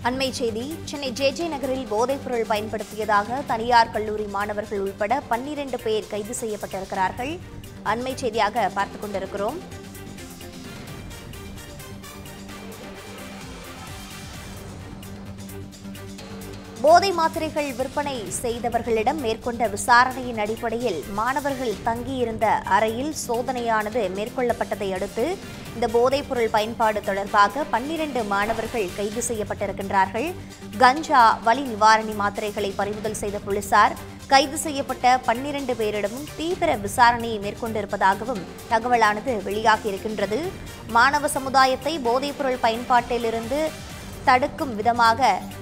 அண்மை செய்தி Chennai J J நகரில் போதைப்பொருள் பயன்படுத்தியதாக தனியார் கல்லூரி மாணவர்கள் உள்பட பன்னிரண்டு பேர் கைது செய்யப்பட்டிருக்கிறார்கள் அண்மை செய்தியாக பார்த்துக் கொண்டிருக்கிறோம் போதை மாத்திரைகள் விற்பனை செய்தவர்களிடம் மேற்கொண்ட விசாரணையின் அடிப்படையில் மாணவர்கள் தங்கியிருந்த அறையில் சோதனையானது மேற்கொள்ளப்பட்டதை அடுத்து இந்த போதைப்பொருள் பயன்பாடு தொடர்பாக பன்னிரண்டு மாணவர்கள் கைது செய்யப்பட்டிருக்கின்றார்கள் கஞ்சா வலி நிவாரணி மாத்திரைகளை பறிமுதல் செய்த போலீசார் கைது செய்யப்பட்ட பன்னிரண்டு பேரிடமும் தீவிர விசாரணையை மேற்கொண்டிருப்பதாகவும் தகவலானது வெளியாகியிருக்கின்றது மாணவ சமுதாயத்தை போதைப்பொருள் பயன்பாட்டிலிருந்து தடுக்கும் விதமாக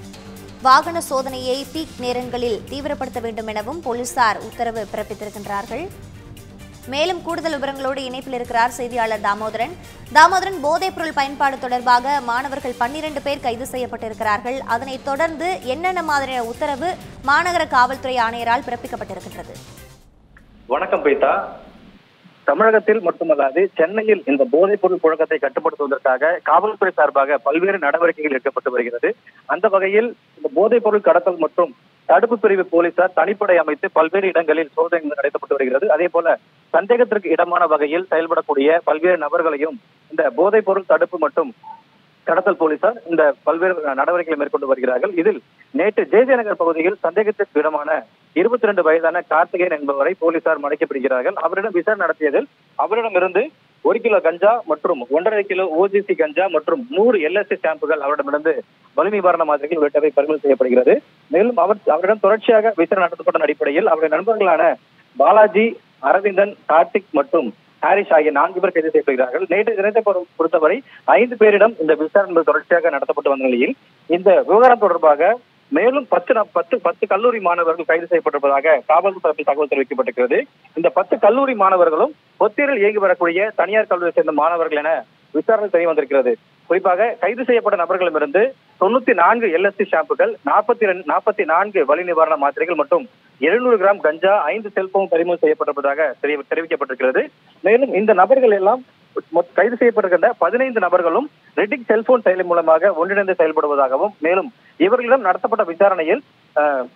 வாகன சோதனையை பீக் நேரங்களில் தீவிரப்படுத்த வேண்டும் எனவும் போலீசார் உத்தரவு பிறப்பித்திருக்கின்றார்கள் மேலும் கூடுதல் விவரங்களோடு இணைப்பில் இருக்கிறார் செய்தியாளர் தாமோதரன் தாமோதரன் போதைப் பொருள் பயன்பாடு தொடர்பாக மாணவர்கள் பன்னிரண்டு பேர் கைது செய்யப்பட்டிருக்கிறார்கள் அதனைத் தொடர்ந்து என்னென்ன மாதிரியான உத்தரவு மாநகர காவல்துறை ஆணையரால் பிறப்பிக்கப்பட்டிருக்கின்றது வணக்கம் பீதா தமிழகத்தில் மட்டுமல்லாது சென்னையில் இந்த போதைப் பொருள் புழக்கத்தை கட்டுப்படுத்துவதற்காக காவல்துறை சார்பாக பல்வேறு நடவடிக்கைகள் எடுக்கப்பட்டு வருகிறது அந்த வகையில் இந்த போதைப் பொருள் கடத்தல் மற்றும் தடுப்பு பிரிவு போலீசார் தனிப்படை அமைத்து பல்வேறு இடங்களில் சோதனைகள் நடத்தப்பட்டு வருகிறது அதே போல சந்தேகத்திற்கு இடமான வகையில் செயல்படக்கூடிய பல்வேறு நபர்களையும் இந்த போதைப் பொருள் தடுப்பு மற்றும் கடத்தல் போலீசார் இந்த பல்வேறு நடவடிக்கைகளை மேற்கொண்டு வருகிறார்கள் இதில் நேற்று ஜேஜே நகர் பகுதியில் சந்தேகத்திற்கு இடமான இருபத்தி ரெண்டு வயதான கார்த்திகேயன் என்பவரை போலீசார் மடக்கப்படுகிறார்கள் அவரிடம் விசாரணை நடத்தியதில் அவரிடமிருந்து ஒரு கிலோ கஞ்சா மற்றும் ஒன்றரை கிலோ ஓஜிசி கஞ்சா மற்றும் நூறு எல்எஸ்சி ஸ்டாம்புகள் அவரிடமிருந்து வலி நிவாரண மாதிரிகள் உள்ளிட்டவை பறிமுதல் செய்யப்படுகிறது மேலும் அவர் அவரிடம் தொடர்ச்சியாக விசாரணை நடத்தப்பட்ட அடிப்படையில் அவருடைய நண்பர்களான பாலாஜி அரவிந்தன் கார்த்திக் மற்றும் ஹாரிஸ் ஆகிய நான்கு பேர் கைது செய்யப்படுகிறார்கள் நேற்று தினத்தை பொறு- பொறுத்தவரை ஐந்து பேரிடம் இந்த விசாரணை என்பது தொடர்ச்சியாக நடத்தப்பட்டு வந்த நிலையில் இந்த விவகாரம் தொடர்பாக மேலும் பத்து ந- பத்து பத்து கல்லூரி மாணவர்கள் கைது செய்யப்பட்டிருப்பதாக காவல்துறை தரப்பில் தகவல் தெரிவிக்கப்பட்டிருக்கிறது இந்த பத்து கல்லூரி மாணவர்களும் ஒத்திரில் இயங்கி வரக்கூடிய தனியார் கல்லூரியை சேர்ந்த மாணவர்கள் என விசாரணை தெரிய வந்திருக்கிறது குறிப்பாக கைது செய்யப்பட்ட நபர்களிடமிருந்து தொண்ணூத்தி நான்கு எல்எஸ்டி ஷாம்புகள் நாற்பத்தி ரெண்டு நாற்பத்தி நான்கு வலி நிவாரண மாத்திரைகள் மற்றும் எழுநூறு கிராம் கஞ்சா ஐந்து செல்போன் பறிமுதல் செய்யப்பட்டிருப்பதாக தெரிய- தெரிவிக்கப்பட்டிருக்கிறது மேலும் இந்த நபர்கள் எல்லாம் மொத்த- கைது செய்யப்பட்டிருக்கின்ற பதினைந்து நபர்களும் ரெட்டிக் செல்போன் செயலி மூலமாக ஒன்றிணைந்து செயல்படுவதாகவும் மேலும் இவர்களிடம் நடத்தப்பட்ட விசாரணையில் அஹ்,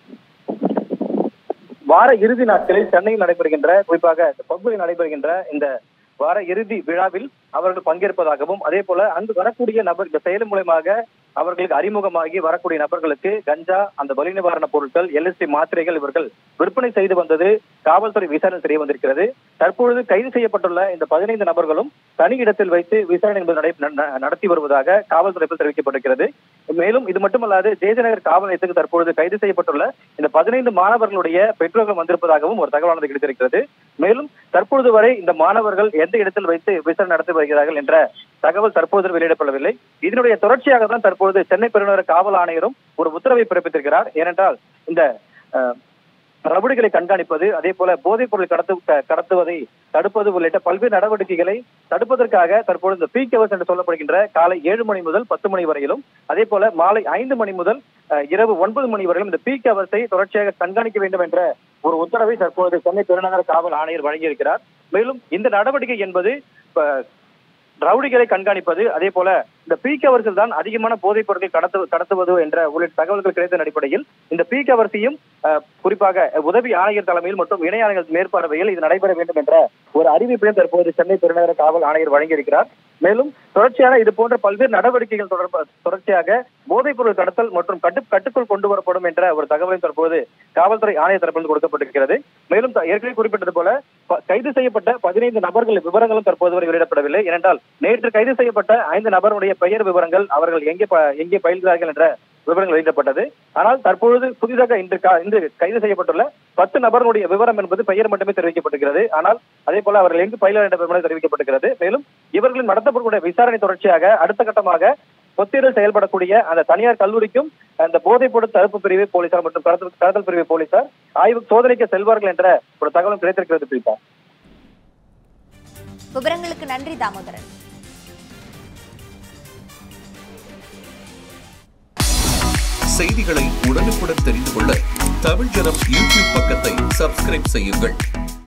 வார இறுதி நாட்களில் சென்னையில் நடைபெறுகின்ற குறிப்பாக பகுதியில் நடைபெறுகின்ற இந்த வார இறுதி விழாவில் அவர்கள் பங்கேற்பதாகவும் அதே போல அங்கு வரக்கூடிய நபர் இந்த செயல் மூலமாக அவர்களுக்கு அறிமுகமாகி வரக்கூடிய நபர்களுக்கு கஞ்சா அந்த வலி நிவாரண பொருட்கள் எல்எஸ்டி மாத்திரைகள் இவர்கள் விற்பனை செய்து வந்தது காவல்துறை விசாரணை தெரிய வந்திருக்கிறது தற்பொழுது கைது செய்யப்பட்டுள்ள இந்த பதினைந்து நபர்களும் தனி இடத்தில் வைத்து விசாரணை என்பது நடை- ந- நடத்தி வருவதாக காவல்துறை தெரிவிக்கப்பட்டிருக்கிறது மேலும் இது மட்டுமல்லாது ஜெயஜநகர் காவல் நிலையத்துக்கு தற்பொழுது கைது செய்யப்பட்டுள்ள இந்த பதினைந்து மாணவர்களுடைய பெற்றோர்கள் வந்திருப்பதாகவும் ஒரு தகவலானது கிடைத்திருக்கிறது மேலும் தற்பொழுது வரை இந்த மாணவர்கள் எந்த இடத்தில் வைத்து விசாரணை நடத்தி வருகிறார்கள் என்ற தகவல் தற்போது வெளியிடப்படவில்லை இதனுடைய தொடர்ச்சியாக தான் தற்பொழுது சென்னை பெருநகர காவல் ஆணையரும் ஒரு உத்தரவை பிறப்பித்திருக்கிறார் ஏனென்றால் இந்த அஹ், ரவுடிகளை கண்காணிப்பது அதே போல போதைப் பொருள் கடத்து க- கடத்துவதை தடுப்பது உள்ளிட்ட பல்வேறு நடவடிக்கைகளை தடுப்பதற்காக தற்பொழுது இந்த பீக் ஹவர்ஸ் என்று சொல்லப்படுகின்ற காலை ஏழு மணி முதல் பத்து மணி வரையிலும் அதே போல மாலை ஐந்து மணி முதல் அஹ், இரவு ஒன்பது மணி வரையிலும் இந்த பீக் ஹவர்ஸை தொடர்ச்சியாக கண்காணிக்க வேண்டும் என்ற ஒரு உத்தரவை தற்பொழுது சென்னை பெருநகர காவல் ஆணையர் வழங்கியிருக்கிறார் மேலும் இந்த நடவடிக்கை என்பது அஹ், ரவுடிகளை கண்காணிப்பது அதே போல இந்த பீக் அவர்கள் தான் அதிகமான போதைப் பொருட்கள் கடத்து கடத்துவது என்ற உள்ளிட்ட தகவல்கள் கிடைத்த அடிப்படையில் இந்த பீக் அவர்ஸையும் குறிப்பாக உதவி ஆணையர் தலைமையில் மற்றும் இணை ஆணையர் மேற்பார்வையில் இது நடைபெற வேண்டும் என்ற ஒரு அறிவிப்பையும் தற்போது சென்னை பெருநகர காவல் ஆணையர் வழங்கியிருக்கிறார் மேலும் தொடர்ச்சியான இது போன்ற பல்வேறு நடவடிக்கைகள் தொடர்ப தொடர்ச்சியாக போதைப் பொருள் கடத்தல் மற்றும் கட்டு கட்டுக்குள் கொண்டு வரப்படும் என்ற ஒரு தகவலையும் தற்போது காவல்துறை ஆணையர் தரப்பில் கொடுக்கப்பட்டிருக்கிறது மேலும் த- ஏற்கனவே குறிப்பிட்டது போல ப- கைது செய்யப்பட்ட பதினைந்து நபர்கள் விவரங்களும் தற்போது வரை வெளியிடப்படவில்லை ஏனென்றால் நேற்று கைது செய்யப்பட்ட ஐந்து நபருடைய பெயர் விவரங்கள் அவர்கள் எங்கே ப- எங்கே பயில்கிறார்கள் என்ற விவரங்கள் வெளியிடப்பட்டது ஆனால் தற்பொழுது புதிதாக இன்று கா- இன்று கைது செய்யப்பட்டுள்ள பத்து நபர்களுடைய விவரம் என்பது பெயர் மட்டுமே தெரிவிக்கப்பட்டிருக்கிறது ஆனால் அதே போல அவர்கள் எங்கு பயில என்ற விவரம் தெரிவிக்கப்பட்டிருக்கிறது மேலும் இவர்களின் நடத்தப்படக்கூடிய விசாரணை தொடர்ச்சியாக அடுத்த கட்டமாக கொத்தீரில் செயல்படக்கூடிய அந்த தனியார் கல்லூரிக்கும் அந்த போதைப் பொருள் தடுப்பு பிரிவு போலீசார் மற்றும் கடத்தல் கடத்தல் பிரிவு போலீசார் ஆய்வு சோதனைக்கு செல்வார்கள் என்ற ஒரு தகவலும் கிடைத்திருக்கிறது பிரீதா விவரங்களுக்கு நன்றி தாமோதரன் செய்திகளை உடனுக்குடன் தெரிந்து கொள்ள தமிழ் ஜனம் யூடியூப் பக்கத்தை சப்ஸ்கிரைப் செய்யுங்கள்